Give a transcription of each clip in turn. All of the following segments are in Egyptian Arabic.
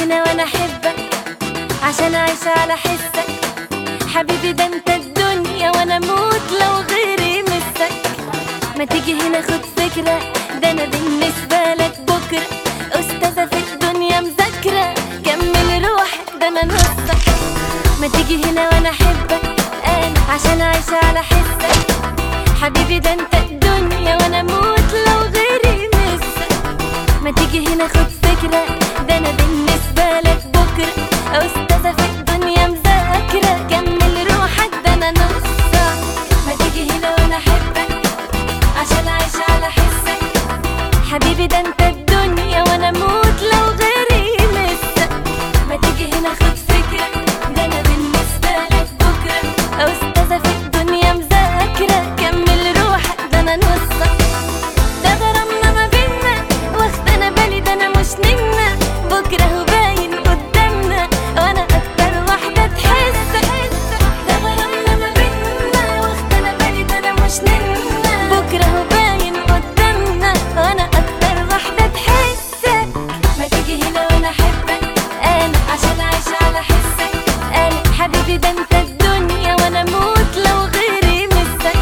هنا وانا احبك عشان اعيش على حسك حبيبي ده انت الدنيا وانا اموت لو غيري مسك ما تيجي هنا خد فكرة ده انا بالنسبة لك بكرة استاذة في الدنيا مذاكرة كمل روحك ده انا نصك ما تيجي هنا وانا احبك انا عشان اعيش على حسك حبيبي ده انت الدنيا وانا اموت لو غيري مسك ما تيجي هنا خد فكرة ده انا بالنسبة لك بكرة استاذة في الدنيا مذاكرة كمل روحك ده انا نصك ما تيجي هنا وانا احبك عشان اعيش على حسك حبيبي ده انت الدنيا وانا اموت لو غيري مسك ما تيجي هنا خد فكرة ده انا بالنسبة لك بكرة استاذة في الدنيا مذاكرة كمل روحك ده انا نصك ده غرامنا ما بينا واخد انا بالي ده انا مش نمنا بكره هو باين قدامنا وانا اكتر واحده تحس ده غرامنا ما بينا واخد انا بالي ده انا مش نمنا بكره هو باين قدامنا وانا اكتر واحده تحسك ما تيجي هنا وانا احبك انا عشان اعيش على حسك انا حبيبي ده انت الدنيا وانا اموت لو غيري مسك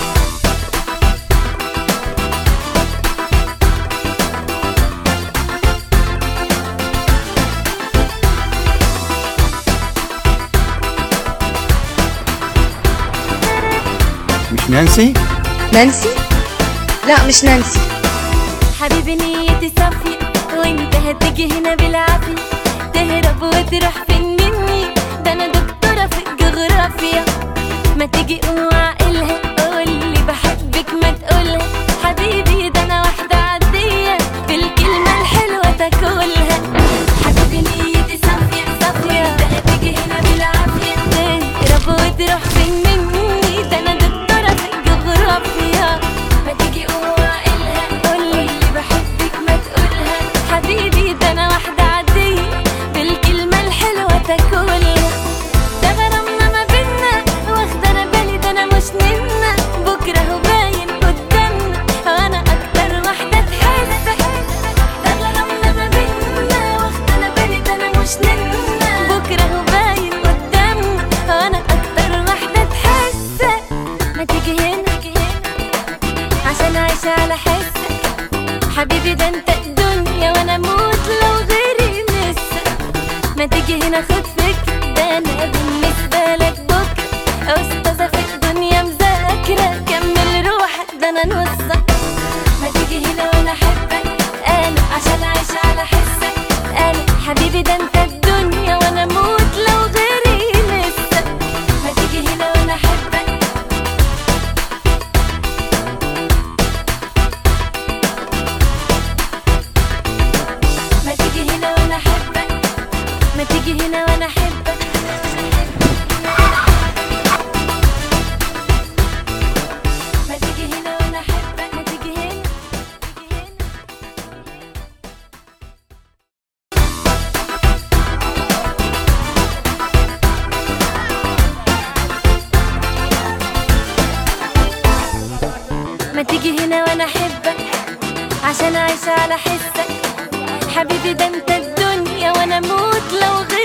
مش نانسي؟ نانسي لا مش نانسي حبيبي نيتي صافية وانت هتيجي هنا بالعافية تهرب وتروح فين مني ده انا دكتورة في الجغرافيا ما تيجي قوم عقلها قولي بحبك ما تقولها حبيبي ده انا واحدة عادية بالكلمة الحلوة تاكلها حبيبي نيتي صافية صافية انت هتيجي هنا بالعافية تهرب وتروح فين مني ده انا دكتورة في الجغرافيا ما تيجي قوم عقلها قولي بحبك ما تقولها حبيبي ده انا واحدة عادية بالكلمة الحلوة تاكلها ده غرامنا ما بينا واخدة انا بالي ده انا مش نمنا بكرة هو باين قدامنا وانا اكتر واحدة تحس ده غرامنا ما بينا واخدة انا بالي ده انا مش نمنا بكرة هو باين قدامنا وانا اكتر واحدة تحسك ما تيجي هنا عشان اعيش على حسك حبيبي ده انت الدنيا وانا اموت لو غيري مسك ما تيجي هنا خد فكرة ده انا بالنسبة لك بكرة استاذة في الدنيا مذاكرة كمل روحك ده انا نصك ما تيجي هنا وانا احبك انا عشان اعيش على حسك انا حبيبي ده انت الدنيا وانا اموت لو غيري مسك ما تيجي هنا وانا احبك ما تيجي هنا وانا احبك ما تيجي هنا وانا احبك ما تيجي هنا وانا احبك ما تيجي هنا تيجي هنا ما تيجي هنا وانا احبك عشان اعيش على حسك حبيبي ده انت الدنيا وانا اموت لو غير